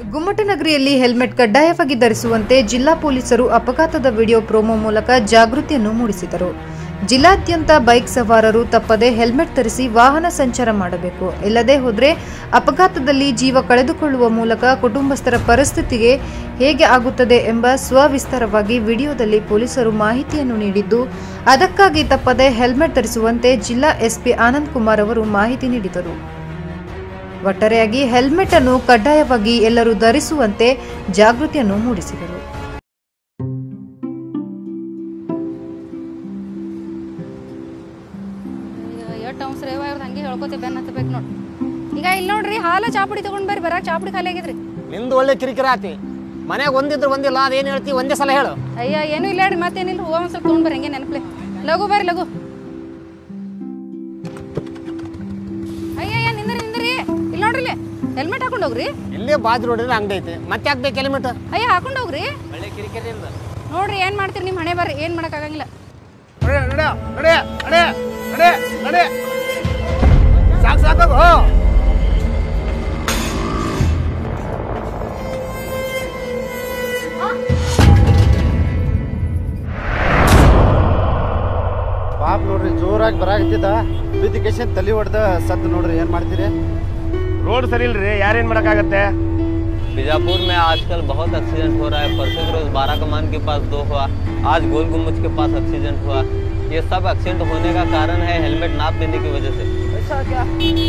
ಗುಮ್ಮಟನಗರಿಯಲ್ಲಿ helmet ಕಡ್ಡಾಯವಾಗಿ ಧರಿಸುವಂತೆ ಜಿಲ್ಲಾ ಪೊಲೀಸರು ಅಪಘಾತದ ವಿಡಿಯೋ ಪ್ರೋಮೋ ಮೂಲಕ ಜಾಗೃತಿಯನ್ನು ಮೂಡಿಸಿದರು ಜಿಲ್ಲಾದ್ಯಂತ ಬೈಕ್ ಸವಾರರು ತಪ್ಪದೆ ಹೆಲ್ಮೆಟ್ ಧರಿಸಿ ವಾಹನ ಸಂಚಾರ ಮಾಡಬೇಕು ಇಲ್ಲದೆ ಹೋದರೆ ಅಪಘಾತದಲ್ಲಿ ಜೀವ ಕಳೆದುಕೊಳ್ಳುವ ಮೂಲಕ ಕುಟುಂಬಸ್ಥರ ಪರಿಸ್ಥಿತಿಗೆ ಹೇಗೆ ಆಗುತ್ತದೆ ಎಂಬ ಸ್ವವಿಸ್ತಾರವಾಗಿ ವಿಡಿಯೋದಲ್ಲಿ ಪೊಲೀಸರು ಮಾಹಿತಿಯನ್ನು ನೀಡಿದ್ದು ಅದಕ್ಕಾಗಿ ತಪ್ಪದೆ ಹೆಲ್ಮೆಟ್ ಧರಿಸುವಂತೆ ಜಿಲ್ಲಾ ಎಸ್ಪಿ ಆನಂದ್ ಕುಮಾರ್ ಅವರು ಮಾಹಿತಿ ನೀಡಿದರು ಒಟ್ಟಾರೆಯಾಗಿ ಹೆಲ್ಮೆಟ್ ಅನ್ನು ಕಡ್ಡಾಯವಾಗಿ ಎಲ್ಲರೂ ಧರಿಸುವಂತೆ ಜಾಗೃತಿಯನ್ನು ಮೂಡಿಸಿದರು ಎಷ್ಟು ಅವಸರ ಇವ ಇವ್ರದ್ದು ಹಂಗೆ ಹೇಳ್ಕೊತಿ ಬೆನ್ನ ಹತ್ತಬೇಕು ನೋಡಿ ಈಗ ಇಲ್ಲಿ ನೋಡ್ರಿ ಹಾಲು ಚಾಪುಡಿ ತಗೊಂಡ್ ಬರ್ರಿ ಬರಾಕ್ ಚಾಪುಡಿ ಖಾಲಿ ಆಗಿದ್ರಿ ನಿಂದು ಒಳ್ಳೆ ಕಿರಿಕಿರಿ ಆತಿ ಮನೆಗೆ ಒಂದಿದ್ರು ಒಂದಿಲ್ಲ ಅದೇನು ಹೇಳ್ತಿ ಒಂದೇ ಸಲ ಹೇಳು ಅಯ್ಯ ಏನೂ ಇಲ್ಲ ಹೇಳ್ರಿ ಮತ್ತೇನಿಲ್ಲ ಹೂವ ಒಂದ್ ಸ್ವಲ್ಪ ತೊಗೊಂಡ್ ಬರ್ರಿ ಹಂಗೆ ನೆನಪ್ಲೆ ಲಘು ಬರ್ರಿ ಲಘು ಅಯ್ಯ ಅಯ್ಯ ನಿಂದ್ರಿ ನಿಂದ್ರಿ ಇಲ್ಲಿ ನೋಡ್ರಿ ಇಲ್ಲಿ ಹೆಲ್ಮೆಟ್ ಹಾಕೊಂಡು ಹೋಗ್ರಿ ಇಲ್ಲೇ ಬಾಜ್ ರೋಡಿನ ಅಂಗಡಿ ಐತಿ ಮತ್ತೆ ಹಾಕ್ಬೇಕು ಹೆಲ್ಮೆಟ್ ಅಯ್ಯ ಹಾಕೊಂಡು ಹೋಗ್ರಿ ಒಳ್ಳೆ ಕಿರಿಕಿರಿಯಿಂದ ನೋಡ್ರಿ ಏನ್ ಮಾಡ್ತೀರಿ ನಿಮ್ಮ ಹಣೆ ಬರ್ರಿ ಏನ್ ಮಾಡಕ್ಕಾಗಂಗಿಲ್ಲ ನಡೆ ನಡೆ ನಡೆ ನಡೆ ನಡೆ ನಡೆ ಸಾಕು ಸಾಕು ಹೋ ಪಾಪ ನೋಡ್ರಿ ಜೋರಾಗಿ ಬರಾಕತ್ತಿದ್ದ ಬಿದ್ದಿಕೇಶನ್ ತಲೆ ಹೊಡೆದ ಸದ್ದು ನೋಡ್ರಿ ಏನ್ ಮಾಡ್ತೀರಿ ರೋಡ್ ಸರಿ ಇಲ್ರಿ ಯಾರೇನ್ ಮಾಡಕ್ಕಾಗತ್ತೆ बीजापुर में आजकल बहुत एक्सीडेंट हो रहा है परसों के रोज बारह कमान के पास दो हुआ आज गोल गुम्बज के पास एक्सीडेंट हुआ ये सब एक्सीडेंट होने का कारण है हेलमेट ना पहनने की वजह से ऐसा क्या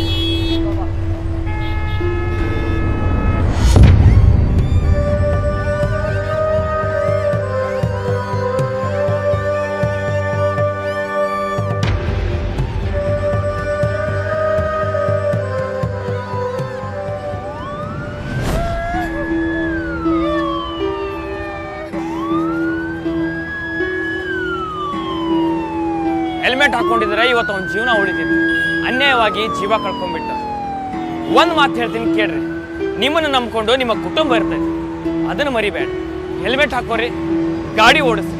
ಹೆಲ್ಮೆಟ್ ಹಾಕೊಂಡಿದ್ರೆ ಇವತ್ತು ಅವ್ನ ಜೀವನ ಉಳಿತಿತ್ತು ಅನ್ಯಾಯವಾಗಿ ಜೀವ ಕಳ್ಕೊಂಡ್ಬಿಟ್ಟ ಒಂದ್ ಮಾತು ಹೇಳ್ತೀನಿ ಕೇಳ್ರಿ ನಿಮ್ಮನ್ನು ನಂಬ್ಕೊಂಡು ನಿಮ್ಮ ಕುಟುಂಬ ಇರ್ತೈತಿ ಅದನ್ನು ಮರಿಬೇಡ ಹೆಲ್ಮೆಟ್ ಹಾಕೋರಿ ಗಾಡಿ ಓಡಿಸ್ರಿ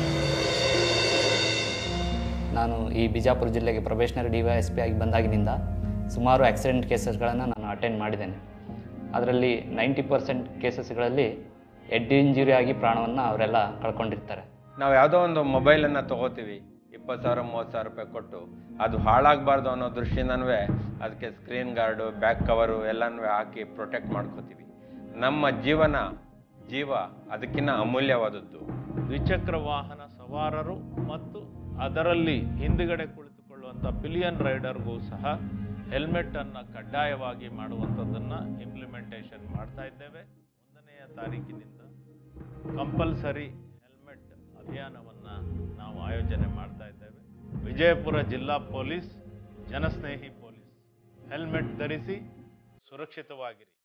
ನಾನು ಈ ಬಿಜಾಪುರ ಜಿಲ್ಲೆಗೆ probationary D Y S P ಆಗಿ ಬಂದಾಗಿನಿಂದ ಸುಮಾರು ಆಕ್ಸಿಡೆಂಟ್ ಕೇಸಸ್ಗಳನ್ನು ನಾನು ಅಟೆಂಡ್ ಮಾಡಿದ್ದೇನೆ ಅದರಲ್ಲಿ ನೈಂಟಿ ಪರ್ಸೆಂಟ್ ಕೇಸಸ್ಗಳಲ್ಲಿ ಹೆಡ್ ಇಂಜುರಿ ಆಗಿ ಪ್ರಾಣವನ್ನು ಅವರೆಲ್ಲ ಕಳ್ಕೊಂಡಿರ್ತಾರೆ ನಾವು ಯಾವುದೋ ಒಂದು ಮೊಬೈಲನ್ನು ತಗೋತೀವಿ ಇಪ್ಪತ್ತು ಸಾವಿರ ಮೂವತ್ತು ಸಾವಿರ ರೂಪಾಯಿ ಕೊಟ್ಟು ಅದು ಹಾಳಾಗಬಾರ್ದು ಅನ್ನೋ ದೃಷ್ಟಿನೂ ಅದಕ್ಕೆ ಸ್ಕ್ರೀನ್ ಗಾರ್ಡು ಬ್ಯಾಕ್ ಕವರು ಎಲ್ಲನೂ ಹಾಕಿ ಪ್ರೊಟೆಕ್ಟ್ ಮಾಡ್ಕೋತೀವಿ ನಮ್ಮ ಜೀವನ ಜೀವ ಅದಕ್ಕಿಂತ ಅಮೂಲ್ಯವಾದದ್ದು ದ್ವಿಚಕ್ರ ವಾಹನ ಸವಾರರು ಮತ್ತು ಅದರಲ್ಲಿ ಹಿಂದುಗಡೆ ಕುಳಿತುಕೊಳ್ಳುವಂಥ ಪಿಲಿಯನ್ ರೈಡರ್ಗೂ ಸಹ ಹೆಲ್ಮೆಟ್ ಅನ್ನ ಕಡ್ಡಾಯವಾಗಿ ಮಾಡುವಂಥದ್ದನ್ನು ಇಂಪ್ಲಿಮೆಂಟೇಷನ್ ಮಾಡ್ತಾ ಇದ್ದೇವೆ ಒಂದನೆಯ ತಾರೀಕಿನಿಂದ ಕಂಪಲ್ಸರಿ ಹೆಲ್ಮೆಟ್ ಅಭಿಯಾನವನ್ನು ನಾವು ಆಯೋಜನೆ ಮಾಡ್ತಾ ಇದ್ದೇವೆ ವಿಜಯಪುರ ಜಿಲ್ಲಾ ಪೊಲೀಸ್ ಜನಸ್ನೇಹಿ ಪೊಲೀಸ್ ಹೆಲ್ಮೆಟ್ ಧರಿಸಿ ಸುರಕ್ಷಿತವಾಗಿರಿ